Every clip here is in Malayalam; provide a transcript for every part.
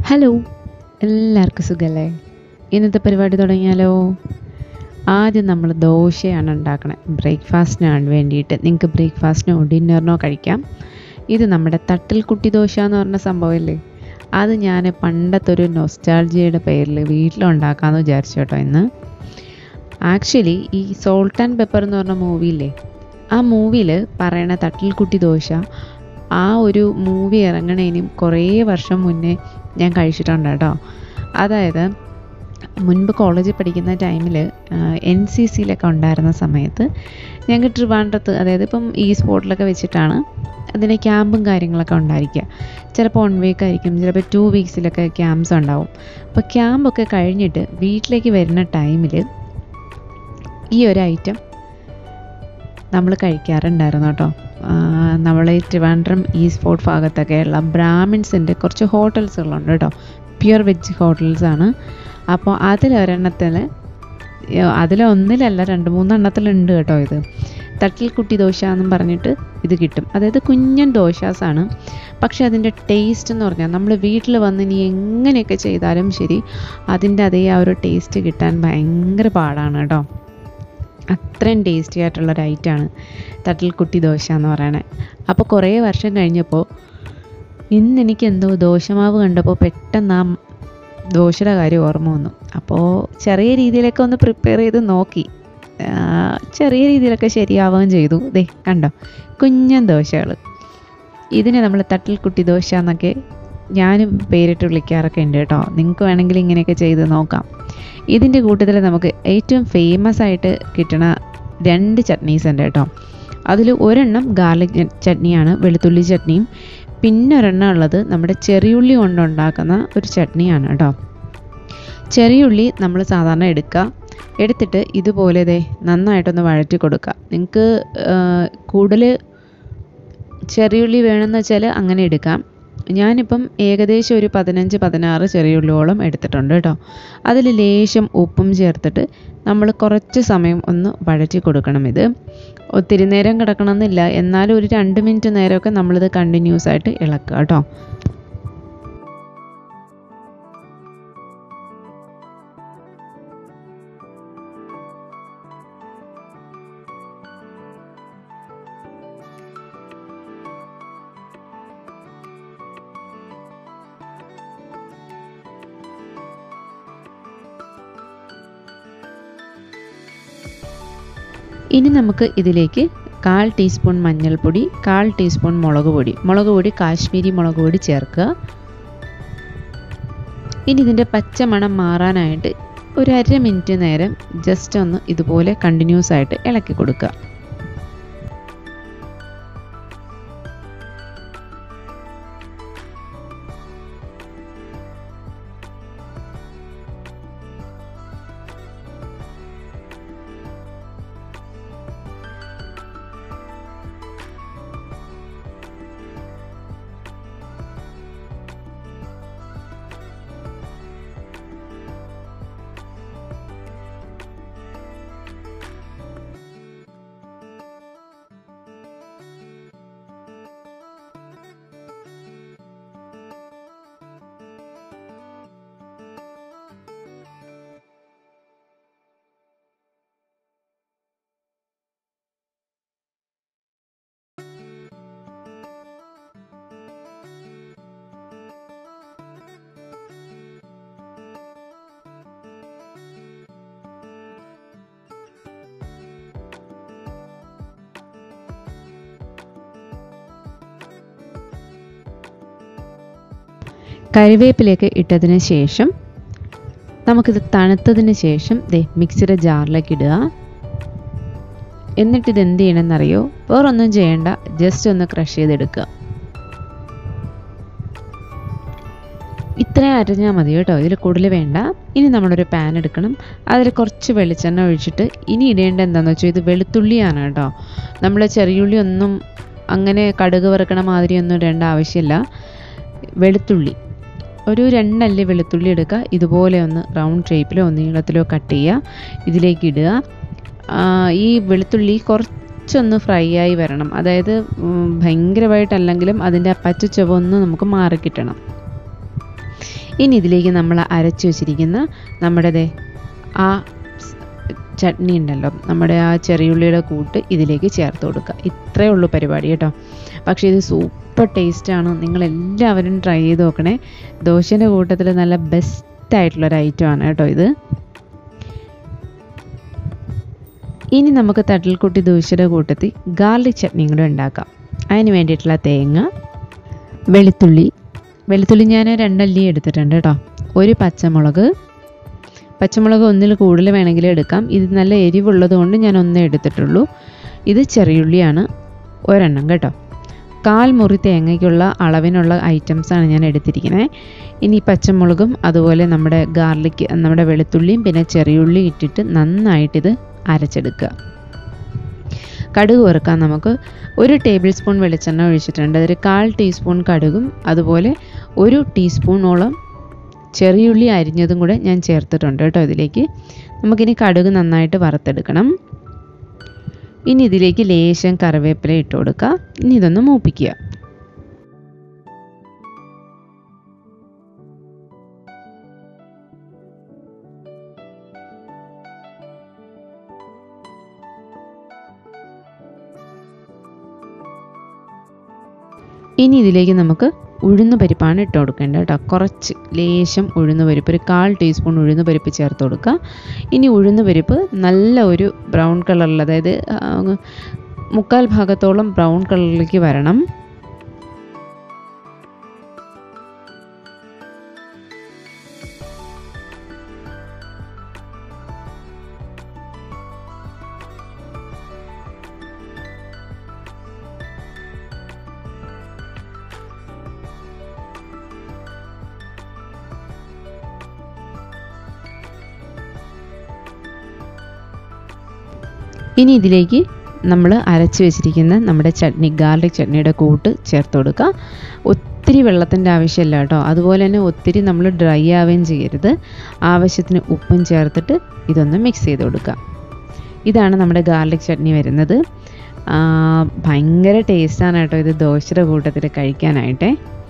ഹലോ എല്ലാവർക്കും സുഖമല്ലേ ഇന്നത്തെ പരിപാടി തുടങ്ങിയാലോ ആദ്യം നമ്മൾ ദോശയാണ് ഉണ്ടാക്കണത് ബ്രേക്ക്ഫാസ്റ്റിനാണ് വേണ്ടിയിട്ട് നിങ്ങൾക്ക് ബ്രേക്ക്ഫാസ്റ്റിനോ ഡിന്നറിനോ കഴിക്കാം ഇത് നമ്മുടെ തട്ടിൽ കുട്ടി ദോശ എന്ന് പറഞ്ഞ സംഭവമില്ലേ അത് ഞാൻ പണ്ടത്തെ ഒരു നൊസ്റ്റാൾജിയയുടെ പേരിൽ വീട്ടിലുണ്ടാക്കാമെന്ന് വിചാരിച്ചു കേട്ടോ ഇന്ന് ആക്ച്വലി ഈ സോൾട്ട് ആൻഡ് പെപ്പർ എന്ന് പറഞ്ഞ മൂവിയില്ലേ ആ മൂവിയിൽ പറയണ തട്ടിൽ കുട്ടി ദോശ ആ ഒരു മൂവി ഇറങ്ങണേനും കുറേ വർഷം മുന്നേ ഞാൻ കഴിച്ചിട്ടുണ്ട് കേട്ടോ അതായത് മുൻപ് കോളേജിൽ പഠിക്കുന്ന ടൈമിൽ എൻ സി സിയിലൊക്കെ ഉണ്ടായിരുന്ന സമയത്ത് ഞങ്ങൾക്ക് ട്രിവാൻഡ്രത്ത് അതായത് ഇപ്പം ഈ സ്പോട്ടിലൊക്കെ വെച്ചിട്ടാണ് അതിന് ക്യാമ്പും കാര്യങ്ങളൊക്കെ ഉണ്ടായിരിക്കുക ചിലപ്പോൾ വൺ വീക്ക് ആയിരിക്കും ചിലപ്പോൾ ടു വീക്സിലൊക്കെ ക്യാമ്പ്സ് ഉണ്ടാവും അപ്പോൾ ക്യാമ്പൊക്കെ കഴിഞ്ഞിട്ട് വീട്ടിലേക്ക് വരുന്ന ടൈമിൽ ഈ ഒരു ഐറ്റം നമ്മൾ കഴിക്കാറുണ്ടായിരുന്നു കേട്ടോ നമ്മൾ ഈ ട്രിവാൻഡ്രം ഈ സ്പോട്ട് ഭാഗത്തൊക്കെയുള്ള ബ്രാഹ്മിൻസിൻ്റെ കുറച്ച് ഹോട്ടൽസുകളുണ്ട് കേട്ടോ പ്യുർ വെജ് ഹോട്ടൽസാണ് അപ്പോൾ അതിലൊരെണ്ണത്തിൽ അതിലൊന്നിലല്ല രണ്ട് മൂന്നെണ്ണത്തിലുണ്ട് കേട്ടോ ഇത് തട്ടിൽ കുട്ടി ദോശ എന്നും പറഞ്ഞിട്ട് ഇത് കിട്ടും അതായത് കുഞ്ഞൻ ദോശാസാണ് പക്ഷെ അതിൻ്റെ ടേസ്റ്റ് എന്ന് പറഞ്ഞാൽ നമ്മൾ വീട്ടിൽ വന്ന് ഇനി എങ്ങനെയൊക്കെ ചെയ്താലും ശരി അതിൻ്റെ അതേ ആ ഒരു ടേസ്റ്റ് കിട്ടാൻ ഭയങ്കര പാടാണ് കേട്ടോ അത്രയും ടേസ്റ്റി ആയിട്ടുള്ളൊരു ഐറ്റമാണ് തട്ടിൽ കുട്ടി ദോശ എന്ന് പറയണത് അപ്പോൾ കുറേ വർഷം കഴിഞ്ഞപ്പോൾ ഇന്ന് എനിക്ക് എന്തോ ദോശമാവ് കണ്ടപ്പോൾ പെട്ടെന്ന് ആ ദോശയുടെ കാര്യം ഓർമ്മ വന്നു അപ്പോൾ ചെറിയ രീതിയിലൊക്കെ ഒന്ന് പ്രിപ്പയർ ചെയ്ത് നോക്കി ചെറിയ രീതിയിലൊക്കെ ശരിയാവുകയും ചെയ്തു ദേ കണ്ടോ കുഞ്ഞൻ ദോശകൾ ഇതിനെ നമ്മൾ തട്ടിൽ കുട്ടി ദോശ എന്നൊക്കെ ഞാനും പേരിട്ട് വിളിക്കാറൊക്കെ ഉണ്ട് കേട്ടോ നിങ്ങൾക്ക് വേണമെങ്കിൽ ഇങ്ങനെയൊക്കെ ചെയ്ത് നോക്കാം ഇതിൻ്റെ കൂട്ടത്തിൽ നമുക്ക് ഏറ്റവും ഫേമസ് ആയിട്ട് കിട്ടണ രണ്ട് ചട്നീസ് ഉണ്ട് കേട്ടോ അതിൽ ഒരെണ്ണം ഗാർലിക് ചട്നിയാണ് വെളുത്തുള്ളി ചട്നിയും പിന്നെ ഒരെണ്ണം ഉള്ളത് നമ്മുടെ ചെറിയുള്ളി കൊണ്ടുണ്ടാക്കുന്ന ഒരു ചട്നിയാണ് കേട്ടോ ചെറിയുള്ളി നമ്മൾ സാധാരണ എടുക്കുക എടുത്തിട്ട് ഇതുപോലെ ദേ നന്നായിട്ടൊന്ന് വഴറ്റി കൊടുക്കുക നിങ്ങൾക്ക് കൂടുതൽ ചെറിയുള്ളി വേണമെന്ന് വെച്ചാൽ അങ്ങനെ എടുക്കാം ഞാനിപ്പം ഏകദേശം ഒരു പതിനഞ്ച് പതിനാറ് ചെറിയുള്ളിയോളം എടുത്തിട്ടുണ്ട് കേട്ടോ അതിൽ ലേശം ഉപ്പും ചേർത്തിട്ട് നമ്മൾ കുറച്ച് സമയം ഒന്ന് വഴറ്റി കൊടുക്കണം ഇത് ഒത്തിരി നേരം കിടക്കണമെന്നില്ല എന്നാലും ഒരു രണ്ട് മിനിറ്റ് നേരമൊക്കെ നമ്മളിത് കണ്ടിന്യൂസ് ആയിട്ട് ഇളക്കുക കേട്ടോ ഇനി നമുക്ക് ഇതിലേക്ക് കാൽ ടീസ്പൂൺ മഞ്ഞൾപ്പൊടി കാൽ ടീസ്പൂൺ മുളക് പൊടി മുളക് പൊടി കാശ്മീരി മുളക് പൊടി ചേർക്കുക ഇനി ഇതിൻ്റെ പച്ചമണം മാറാനായിട്ട് ഒരു അര മിനിറ്റ് നേരം ജസ്റ്റ് ഒന്ന് ഇതുപോലെ കണ്ടിന്യൂസ് ആയിട്ട് ഇളക്കി കൊടുക്കുക കറിവേപ്പിലേക്ക് ഇട്ടതിന് ശേഷം നമുക്കിത് തണുത്തതിന് ശേഷം ദേ മിക്സിയുടെ ജാറിലേക്ക് ഇടുക എന്നിട്ട് ഇത് എന്ത് ചെയ്യണമെന്നറിയോ വേറൊന്നും ചെയ്യണ്ട ജസ്റ്റ് ഒന്ന് ക്രഷ് ചെയ്തെടുക്കുക ഇത്രയും അരഞ്ഞാൽ മതി കേട്ടോ ഇതിൽ കൂടുതൽ വേണ്ട ഇനി നമ്മളൊരു പാൻ എടുക്കണം അതിൽ കുറച്ച് വെളിച്ചെണ്ണ ഒഴിച്ചിട്ട് ഇനി ഇടേണ്ട എന്താണെന്ന് വെച്ചാൽ ഇത് വെളുത്തുള്ളിയാണ് കേട്ടോ നമ്മൾ ചെറിയുള്ളി ഒന്നും അങ്ങനെ കടുക് വറുക്കണ മാതിരിയൊന്നും ഇടേണ്ട ആവശ്യമില്ല വെളുത്തുള്ളി ഒരു രണ്ടല്ലി വെളുത്തുള്ളി എടുക്കുക ഇതുപോലെ ഒന്ന് റൗണ്ട് ഷേപ്പിലോ നീളത്തിലോ കട്ട് ചെയ്യുക ഇതിലേക്ക് ഇടുക ഈ വെളുത്തുള്ളി കുറച്ചൊന്ന് ഫ്രൈ ആയി വരണം അതായത് ഭയങ്കരമായിട്ടല്ലെങ്കിലും അതിൻ്റെ ആ പച്ച ചുവ ഒന്ന് നമുക്ക് മാറിക്കിട്ടണം ഇനി ഇതിലേക്ക് നമ്മൾ അരച്ച് വെച്ചിരിക്കുന്ന നമ്മുടെ ദേ ആ സ് ചട്നി ഉണ്ടല്ലോ നമ്മുടെ ആ ചെറിയുള്ളിയുടെ കൂട്ട് ഇതിലേക്ക് ചേർത്ത് കൊടുക്കുക ഇത്രയേ ഉള്ളൂ പരിപാടി കേട്ടോ പക്ഷേ ഇത് സൂപ്പർ ടേസ്റ്റാണ് നിങ്ങളെല്ലാവരും ട്രൈ ചെയ്ത് നോക്കണേ ദോശേൻ്റെ കൂട്ടത്തിൽ നല്ല ബെസ്റ്റ് ആയിട്ടുള്ളൊരു ഐറ്റമാണ് കേട്ടോ ഇത് ഇനി നമുക്ക് തട്ടിൽക്കുട്ടി ദോശയുടെ കൂട്ടത്തിൽ ഗാർലിക് ചട്നിയും കൂടെ ഉണ്ടാക്കാം അതിന് വേണ്ടിയിട്ടുള്ള തേങ്ങ വെളുത്തുള്ളി വെളുത്തുള്ളി ഞാൻ രണ്ടല്ലി എടുത്തിട്ടുണ്ട് കേട്ടോ ഒരു പച്ചമുളക് പച്ചമുളക് ഒന്നിൽ കൂടുതൽ വേണമെങ്കിൽ എടുക്കാം ഇത് നല്ല എരിവുള്ളത് കൊണ്ട് ഞാൻ ഒന്നേ എടുത്തിട്ടുള്ളൂ ഇത് ചെറിയുള്ളിയാണ് ഒരെണ്ണം കേട്ടോ കാൽ മുറി തേങ്ങയ്ക്കുള്ള അളവിനുള്ള ഐറ്റംസാണ് ഞാൻ എടുത്തിരിക്കുന്നത് ഇനി പച്ചമുളകും അതുപോലെ നമ്മുടെ ഗാർലിക് നമ്മുടെ വെളുത്തുള്ളിയും പിന്നെ ചെറിയുള്ളി ഇട്ടിട്ട് നന്നായിട്ടിത് അരച്ചെടുക്കുക കടുക് വറുക്കാൻ നമുക്ക് ഒരു ടേബിൾ സ്പൂൺ വെളിച്ചെണ്ണ ഒഴിച്ചിട്ടുണ്ട് അതൊരു കാൽ ടീസ്പൂൺ കടുകും അതുപോലെ ഒരു ടീസ്പൂണോളം ചെറിയുള്ളി അരിഞ്ഞതും കൂടെ ഞാൻ ചേർത്തിട്ടുണ്ട് കേട്ടോ ഇതിലേക്ക് നമുക്കിനി കടുക് നന്നായിട്ട് വറുത്തെടുക്കണം ഇനി ഇതിലേക്ക് ലേശം കറിവേപ്പില ഇട്ട് കൊടുക്കുക ഇനി ഇതൊന്ന് മൂപ്പിക്കുക ഇനി ഇതിലേക്ക് നമുക്ക് ഉഴുന്ന് പരിപ്പാണ് ഇട്ട് കൊടുക്കേണ്ടത് കേട്ടോ കുറച്ച് ലേശം ഉഴുന്ന് പരിപ്പ് ഒരു കാൽ ടീസ്പൂൺ ഉഴുന്ന് പരിപ്പ് ചേർത്ത് കൊടുക്കുക ഇനി ഉഴുന്ന് പരിപ്പ് നല്ല ഒരു ബ്രൗൺ കളറിൽ അതായത് ആ, മുക്കാൽ ഭാഗത്തോളം ബ്രൗൺ കളറിലേക്ക് വരണം ഇനി ഇതിലേക്ക് നമ്മൾ അരച്ച് വെച്ചിരിക്കുന്ന നമ്മുടെ ചട്നി ഗാർലിക് ചട്നിയുടെ കൂട്ട് ചേർത്ത് കൊടുക്കുക ഒത്തിരി വെള്ളത്തിൻ്റെ ആവശ്യമില്ല കേട്ടോ അതുപോലെ തന്നെ ഒത്തിരി നമ്മൾ ഡ്രൈ ആവുകയും ചെയ്യരുത് ആവശ്യത്തിന് ഉപ്പും ചേർത്തിട്ട് ഇതൊന്ന് മിക്സ് ചെയ്ത് കൊടുക്കുക ഇതാണ് നമ്മുടെ ഗാർലിക് ചട്നി വരുന്നത് ആ, ഭയങ്കര ടേസ്റ്റാണ് കേട്ടോ ഇത് ദോശയുടെ കൂട്ടത്തിൽ കഴിക്കാനായിട്ടേ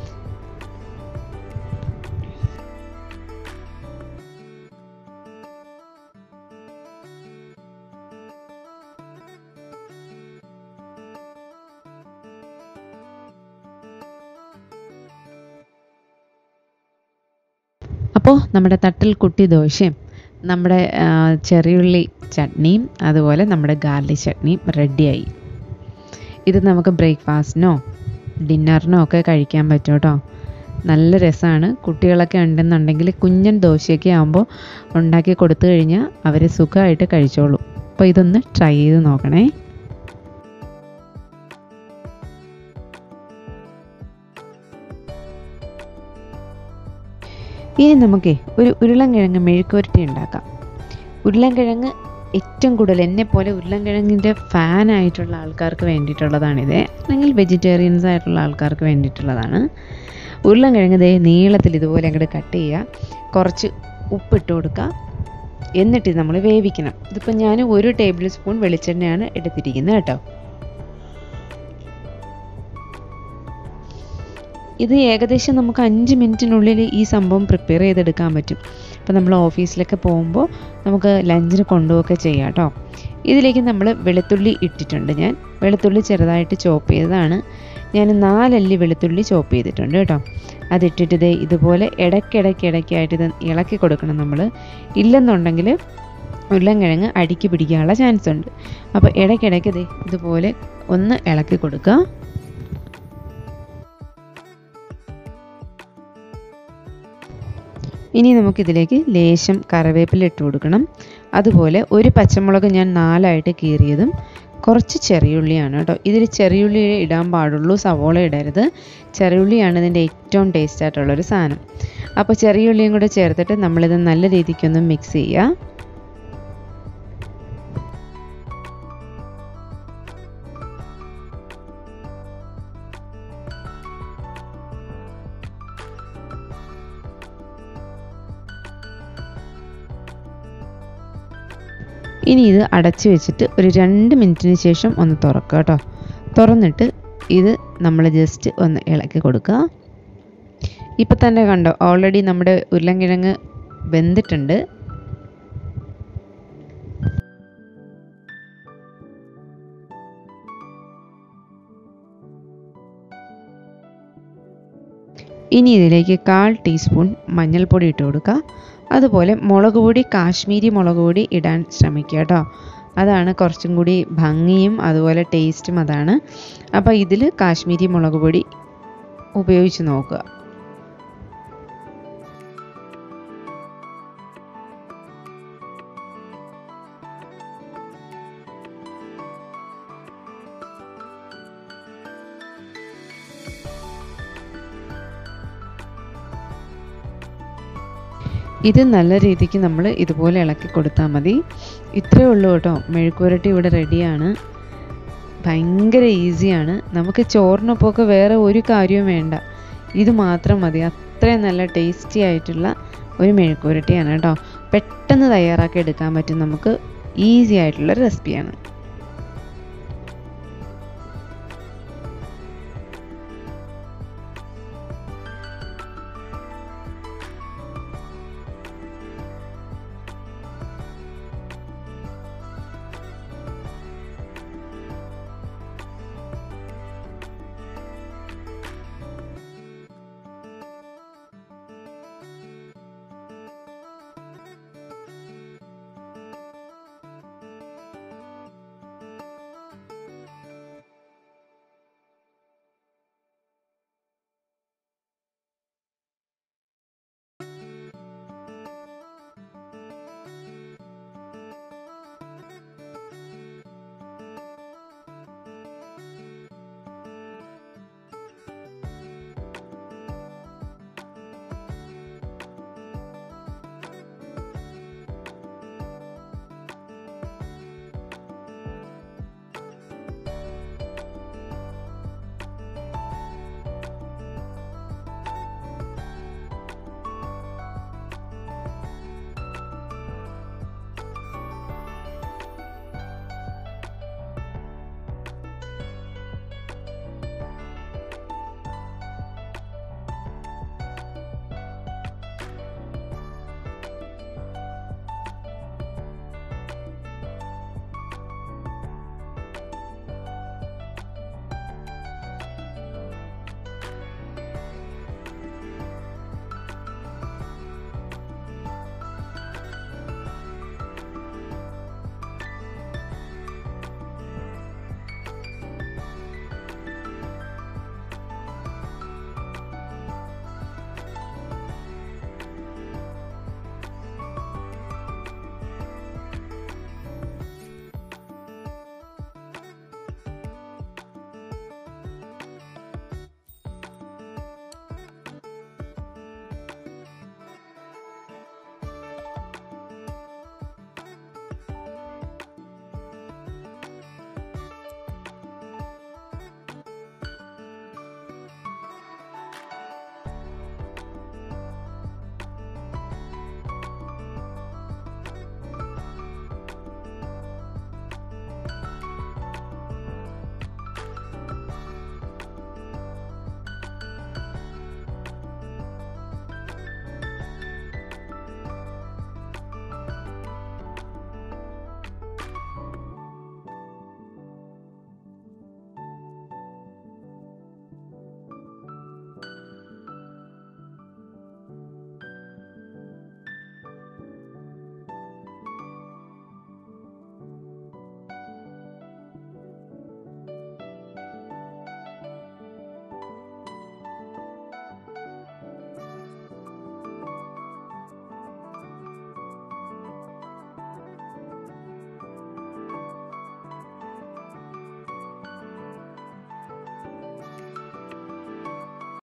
അപ്പോൾ നമ്മുടെ തട്ടൽ കുട്ടി ദോശയും നമ്മുടെ ആ, ചെറിയുള്ളി ചട്നിയും അതുപോലെ നമ്മുടെ ഗാർലിക് ചട്നിയും റെഡിയായി ഇത് നമുക്ക് ബ്രേക്ക്ഫാസ്റ്റിനോ ഡിന്നറിനോ ഒക്കെ കഴിക്കാൻ പറ്റും കേട്ടോ നല്ല രസമാണ് കുട്ടികളൊക്കെ ഉണ്ടെന്നുണ്ടെങ്കിൽ കുഞ്ഞൻ ദോശയൊക്കെ ആകുമ്പോൾ ഉണ്ടാക്കി കൊടുത്തു കഴിഞ്ഞാൽ അവർ സുഖമായിട്ട് കഴിച്ചോളൂ അപ്പോൾ ഇതൊന്ന് ട്രൈ ചെയ്ത് നോക്കണേ ഇനി നമുക്കേ ഒരു ഉരുളൻകിഴങ്ങ് മെഴുക്കുവരട്ടി ഉണ്ടാക്കാം ഉരുളൻകിഴങ്ങ് ഏറ്റവും കൂടുതൽ എന്നെ പോലെ ഉരുളൻകിഴങ്ങിൻ്റെ ഫാനായിട്ടുള്ള ആൾക്കാർക്ക് വേണ്ടിയിട്ടുള്ളതാണിത് അല്ലെങ്കിൽ വെജിറ്റേറിയൻസ് ആയിട്ടുള്ള ആൾക്കാർക്ക് വേണ്ടിയിട്ടുള്ളതാണ് ഉരുളൻകിഴങ്ങ് ദേ നീളത്തിൽ ഇതുപോലെ അങ്ങോട്ട് കട്ട് ചെയ്യുക കുറച്ച് ഉപ്പിട്ട് കൊടുക്കുക എന്നിട്ട് നമ്മൾ വേവിക്കണം ഇതിപ്പോൾ ഞാൻ ഒരു ടേബിൾ സ്പൂൺ വെളിച്ചെണ്ണയാണ് എടുത്തിരിക്കുന്നത് കേട്ടോ ഇത് ഏകദേശം നമുക്ക് അഞ്ച് മിനിറ്റിനുള്ളിൽ ഈ സംഭവം പ്രിപ്പയർ ചെയ്തെടുക്കാൻ പറ്റും അപ്പോൾ നമ്മൾ ഓഫീസിലൊക്കെ പോകുമ്പോൾ നമുക്ക് ലഞ്ചിന് കൊണ്ടുപോകൊക്കെ ചെയ്യാം കേട്ടോ ഇതിലേക്ക് നമ്മൾ വെളുത്തുള്ളി ഇട്ടിട്ടുണ്ട് ഞാൻ വെളുത്തുള്ളി ചെറുതായിട്ട് ചോപ്പ് ചെയ്തതാണ് ഞാൻ നാലല്ലി വെളുത്തുള്ളി ചോപ്പ് ചെയ്തിട്ടുണ്ട് കേട്ടോ അതിട്ടിട്ട് ദേ ഇതുപോലെ ഇടയ്ക്കിടയ്ക്ക് ഇടയ്ക്കായിട്ട് ഇത് ഇളക്കി കൊടുക്കണം നമ്മൾ ഇല്ലെന്നുണ്ടെങ്കിൽ ഉരുളൻകിഴങ്ങ് അടിക്ക് പിടിക്കാനുള്ള ചാൻസ് ഉണ്ട് അപ്പോൾ ഇടയ്ക്കിടയ്ക്ക് ദേ ഇതുപോലെ ഒന്ന് ഇളക്കി കൊടുക്കുക ഇനി നമുക്കിതിലേക്ക് ലേശം കറിവേപ്പില ഇട്ട് കൊടുക്കണം അതുപോലെ ഒരു പച്ചമുളക് ഞാൻ നാലായിട്ട് കീറിയതും കുറച്ച് ചെറിയുള്ളിയാണ് കേട്ടോ ഇതിൽ ചെറിയുള്ളി ഇടാൻ പാടുള്ളൂ സവോള ഇടരുത് ചെറിയുള്ളിയാണ് ഇതിൻ്റെ ഏറ്റവും ടേസ്റ്റ് ആയിട്ടുള്ളൊരു സാധനം അപ്പോൾ ചെറിയുള്ളിയും കൂടെ ചേർത്തിട്ട് നമ്മളിത് നല്ല രീതിക്കൊന്ന് മിക്സ് ചെയ്യുക ഇനി ഇത് അടച്ചു വെച്ചിട്ട് ഒരു രണ്ട് മിനിറ്റിന് ശേഷം ഒന്ന് തുറക്കുക കേട്ടോ തുറന്നിട്ട് ഇത് നമ്മൾ ജസ്റ്റ് ഒന്ന് ഇളക്കി കൊടുക്കുക ഇപ്പം തന്നെ കണ്ടോ ഓൾറെഡി നമ്മുടെ ഉരുളൻകിഴങ്ങ് വെന്തിട്ടുണ്ട് ഇനി ഇതിലേക്ക് കാൽ ടീസ്പൂൺ മഞ്ഞൾപ്പൊടി ഇട്ട് കൊടുക്കുക അതുപോലെ മുളക് പൊടി കാശ്മീരി മുളക് പൊടി ഇടാൻ ശ്രമിക്കുക കേട്ടോ അതാണ് കുറച്ചും കൂടി ഭംഗിയും അതുപോലെ ടേസ്റ്റും അതാണ് അപ്പോൾ ഇതിൽ കാശ്മീരി മുളക് പൊടി ഉപയോഗിച്ച് നോക്കുക ഇത് നല്ല രീതിക്ക് നമ്മൾ ഇതുപോലെ ഇളക്കി കൊടുത്താൽ മതി ഇത്രയേ ഉള്ളൂ കേട്ടോ മെഴുക്കുരട്ടി ഇവിടെ റെഡിയാണ് ഭയങ്കര ഈസിയാണ് നമുക്ക് ചോറിനൊപ്പമൊക്കെ വേറെ ഒരു കാര്യവും വേണ്ട ഇത് മാത്രം മതി അത്രയും നല്ല ടേസ്റ്റി ആയിട്ടുള്ള ഒരു മെഴുക്കുരട്ടിയാണ് കേട്ടോ പെട്ടെന്ന് തയ്യാറാക്കി എടുക്കാൻ പറ്റും നമുക്ക് ഈസി ആയിട്ടുള്ള റെസിപ്പിയാണ്